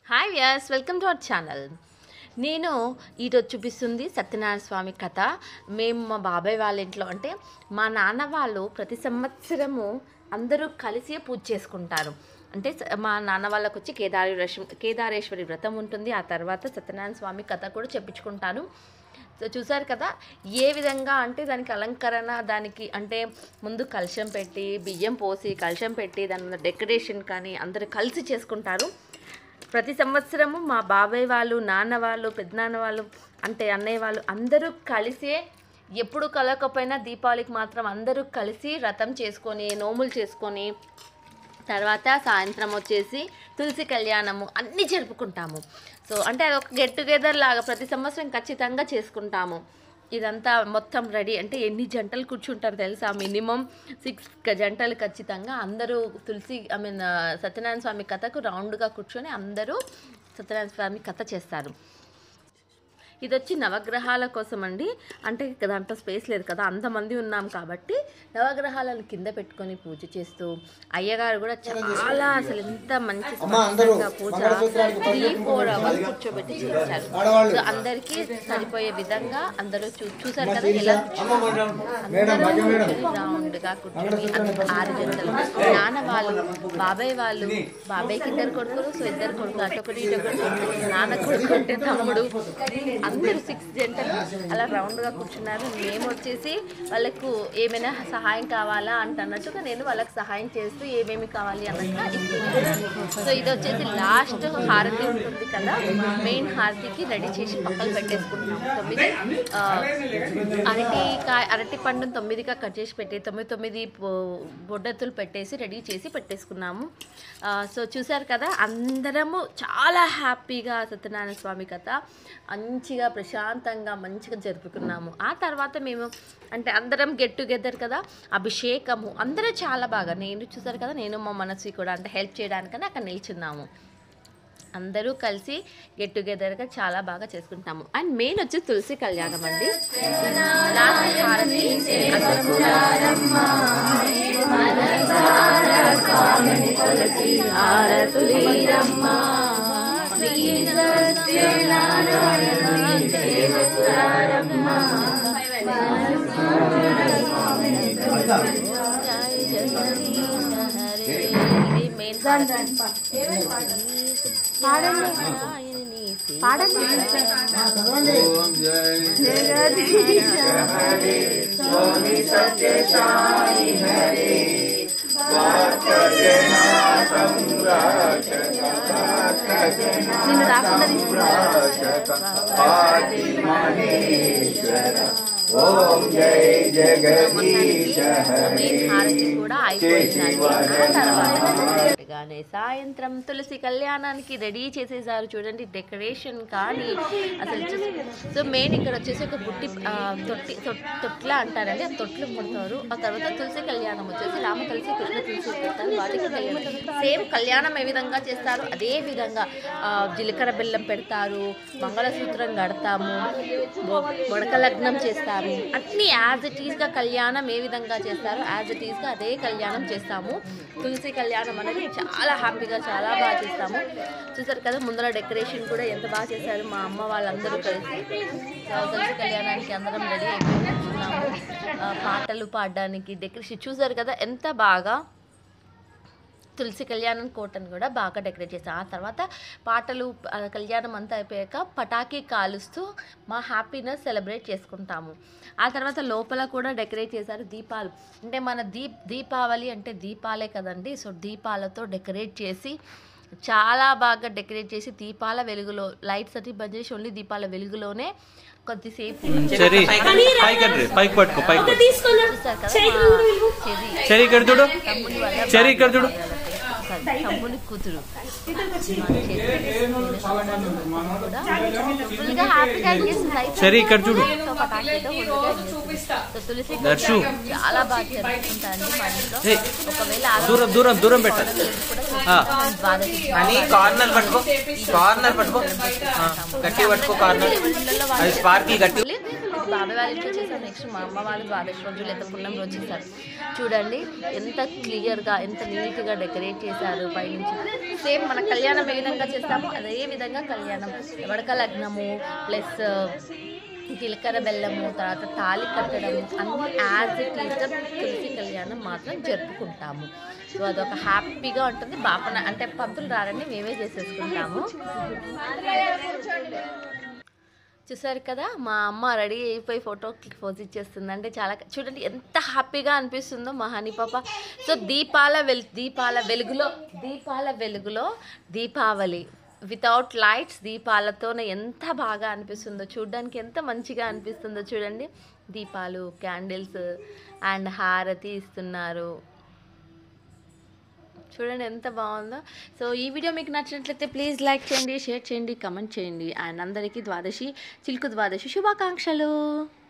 Hi Vyas welcome to our channel నేను ఈరోజు చూపిస్తుంది సత్యనారాయణ స్వామి కథ మేము మా బాబాయ్ వాళ్ళ ఇంట్లో అంటే మా నాన్న వాళ్ళు ప్రతి సంవత్సరము అందరూ కలిసి పూజ చేసుకుంటారు అంటే స- మా నాన్న వాళ్ళకి వచ్చి కేదారేశ్వరి కేదారేశ్వరి వ్రతం ఉంటుంది ఆ తర్వాత సత్యనారాయణ స్వామి కథ కూడా చెప్పించుకుంటాను సో చూసారు కదా ఏ విధంగా అంటే దానికి అలంకరణ దానికి అంటే ముందు కలశం పెట్టి బియ్యం పోసి కలశం పెట్టి దాని మీద డెకరేషన్ కానీ అందరూ కలిసి చేసుకుంటారు ప్రతి సంవత్సరము మా బాబాయ్ వాళ్ళు నాన్న వాళ్ళు పెద్దనాన్న వాళ్ళు అంటే అన్నయ్య వాళ్ళు అందరూ కలిసే ఎప్పుడు కలవకపోయినా దీపావళికి మాత్రం అందరూ కలిసి రథం చేసుకొని నోములు చేసుకొని తర్వాత సాయంత్రం వచ్చేసి తులసి కళ్యాణము అన్నీ జరుపుకుంటాము సో అంటే అది ఒక గెట్ టుగెదర్ లాగా ప్రతి సంవత్సరం ఖచ్చితంగా చేసుకుంటాము ఇదంతా మొత్తం రెడీ అంటే ఎన్ని జంటలు కూర్చుంటారు తెలుసా మినిమం సిక్స్ జంటలు ఖచ్చితంగా అందరూ తులసి ఐ మీన్ సత్యనారాయణ స్వామి కథకు రౌండ్గా కూర్చొని అందరూ సత్యనారాయణ స్వామి కథ చేస్తారు ఇది వచ్చి నవగ్రహాల కోసం అండి అంటే దాంట్లో స్పేస్ లేదు కదా అంతమంది ఉన్నాం కాబట్టి నవగ్రహాలను కింద పెట్టుకొని పూజ చేస్తూ అయ్యగారు కూడా చాలా అసలు ఎంత మంచి స్పష్టంగా పూజ త్రీ ఫోర్ అవర్స్ కూర్చోబెట్టి చేశారు సో అందరికీ సరిపోయే విధంగా అందరూ చూ చూసారు కదా ఎలా రౌండ్ గా కూర్చొని అందరూ ఆరు జంటలు నాన్న వాళ్ళు బాబాయ్ వాళ్ళు బాబాయ్కి ఇద్దరు కొడుకులు సో ఇద్దరు కొడుకులు అటొకటి ఇటొకటి నాన్న కొడుకు అంటే తమ్ముడు అందరూ సిక్స్ జంటలు అలా రౌండ్ గా కూర్చున్నారు మేము వచ్చేసి వాళ్ళకు ఏమైనా సహాయం కావాలా అంట అన్నట్టుగా నేను వాళ్ళకి సహాయం చేస్తూ ఏమేమి కావాలి అన్నట్టుగా ఇస్తున్నాను సో ఇది వచ్చేసి లాస్ట్ హారతి ఉంటుంది కదా మెయిన్ హారతికి రెడీ చేసి పక్కన పెట్టేసుకుంటున్నాము తొమ్మిది ఆ, అరటి కాయ అరటి పండును తొమ్మిదిగా కట్ చేసి పెట్టి తొమ్మిది తొమ్మిది బొ- బొడ్డెత్తులు పెట్టేసి రెడీ చేసి పెట్టేసుకున్నాము ఆ, సో చూసారు కదా అందరము చాలా హ్యాపీగా సత్యనారాయణ స్వామి కథ మంచిగా ప్రశాంతంగా మంచిగా జరుపుకున్నాము ఆ తర్వాత మేము అంటే అందరం గెట్ టుగెదర్ కదా అభిషేకము అందరూ చాలా బాగా నేను చూసారు కదా నేను మా మనసు కూడా అంటే హెల్ప్ చేయడానికని అక్కడ నిల్చున్నాము అందరూ కలిసి గెట్ టుగెదర్గా చాలా బాగా చేసుకుంటాము అండ్ మెయిన్ వచ్చి తులసి కళ్యాణం అండి లాస్ట్ హారతి అందరూ కూడా హారతులీరమ్మ శ్రీ సత్యనారాయణ దేవసురారమ్మ జయ జయ హరే ఇది మెయిన్ పాడండి పాడండి నిన్ను రాకుండా హారతి కూడా అయిపోయిందండి ఆ తర్వాత గానే సాయంత్రం తులసి కళ్యాణానికి రెడీ చేసేసారు చూడండి డెకరేషన్ కానీ అసలు చూసి- సో మెయిన్ ఇక్కడ వచ్చేసి ఒక బుట్టి ఆ, తొట్టి తొట్- తొట్ల అంటారండి ఆ తొట్లు ముడతారు ఆ తర్వాత తులసి కళ్యాణం వచ్చేసి రామ తులసి కృష్ణ తులసి పెడతారు వాటికి కళ్యాణం సేమ్ కళ్యాణం ఏ విధంగా చేస్తారు అదే విధంగా ఆ, జీలకర్ర బెల్లం పెడతారు మంగళసూత్రం కడతాము బొ- బొడక లగ్నం చేస్తారు అన్ని యాజ్ ఇట్ ఈస్గా కళ్యాణం ఏ విధంగా చేస్తారో యాజ్ ఇట్ ఈస్గా అదే కళ్యాణం చేస్తాము తులసి కళ్యాణం అనేది చాలా హ్యాపీగా చాలా బాగా చేస్తాము చూసారు కదా ముందర డెకరేషన్ కూడా ఎంత బాగా చేశారు మా అమ్మ వాళ్ళందరూ కలిసి సో తులసి కళ్యాణానికి అందరం రెడీ అయిపోతున్నాము పాటలు పాడడానికి డెకరేషన్ చూసారు కదా ఎంత బాగా తులసి కళ్యాణం కోటను కూడా బాగా డెకరేట్ చేస్తాం ఆ తర్వాత పాటలు ఆ, కళ్యాణం అంతా అయిపోయాక పటాకీ కాలుస్తూ మా హ్యాపీనెస్ సెలబ్రేట్ చేసుకుంటాము ఆ తర్వాత లోపల కూడా డెకరేట్ చేశారు దీపాలు అంటే మన దీప్ దీపావళి అంటే దీపాలే కదండి సో దీపాలతో డెకరేట్ చేసి చాలా బాగా డెకరేట్ చేసి దీపాల వెలుగులో లైట్స్ అన్ని బంద్ చేసి ఓన్లీ దీపాల వెలుగులోనే కొద్దిసేపు సరే పైకి అండి పైకి పట్టుకో పైకి పట్టుకో. చూస్తారు కదా మా చెది సరే ఇక్కడ చూడు తమ్ముని వల్ల సరే ఇక్కడ చూడు తమ్ముని కూతురు ఫుల్గా హ్యాపీగా అనిపిస్తుంది అయితే సరే ఇక్కడ చూడు సో పటాకులతో ఫుల్గా అనిపిస్తుంది. సో తులసి దర్శు. చాలా బాగా జరుగుతుంటారండి మా ఇంట్లో ఏయ్, ఒకవేళ దూరం దూరం దూరం పెట్టాలి ఆ. ద్వాదశి అని కార్నర్ పట్టుకో కార్నర్ పట్టుకో ఆ, గట్టి పట్టుకో కార్నర్ అది స్పార్కి గట్టి బాబాయ్ వాళ్ళ ఇంట్లో చేశారు నెక్స్ట్ మా అమ్మ వాళ్ళు ద్వాదశి రోజు లేదా పుణ్యం రోజు చేశారు చూడండి ఎంత క్లియర్గా ఎంత నీట్గా డెకరేట్ చేశారు పైనుంచి సేమ్ మన కళ్యాణం ఏ విధంగా చేస్తామో అదే విధంగా కళ్యాణం వడక లగ్నము ప్లస్ జీలకర్ర బెల్లము తర్వాత తాళి కట్టడం అన్ని యాజ్ ఇట్ ఈస్గా తులసి కళ్యాణం మాత్రం జరుపుకుంటాము సో అదొక హ్యాపీగా ఉంటుంది బాపన అంటే పంతులు రారండి మేమే చేసేసుకుంటాము చూసారు కదా మా అమ్మ రెడీ అయిపోయి ఫోటో పోజ్ ఇచ్చేస్తుంది అంటే చాలా చూడండి ఎంత హ్యాపీగా అనిపిస్తుందో మా హనీ పాప సో దీపాల వెల్ దీపాల వెలుగులో దీపాల వెలుగులో దీపావళి వితౌట్ లైట్స్ దీపాలతోనే ఎంత బాగా అనిపిస్తుందో చూడడానికి ఎంత మంచిగా అనిపిస్తుందో చూడండి దీపాలు క్యాండిల్స్ అండ్ హారతి ఇస్తున్నారు చూడండి ఎంత బాగుందో సో ఈ వీడియో మీకు నచ్చినట్లయితే ప్లీజ్ లైక్ చేయండి షేర్ చేయండి కమెంట్ చేయండి అండ్ అందరికీ ద్వాదశి చిలుకు ద్వాదశి శుభాకాంక్షలు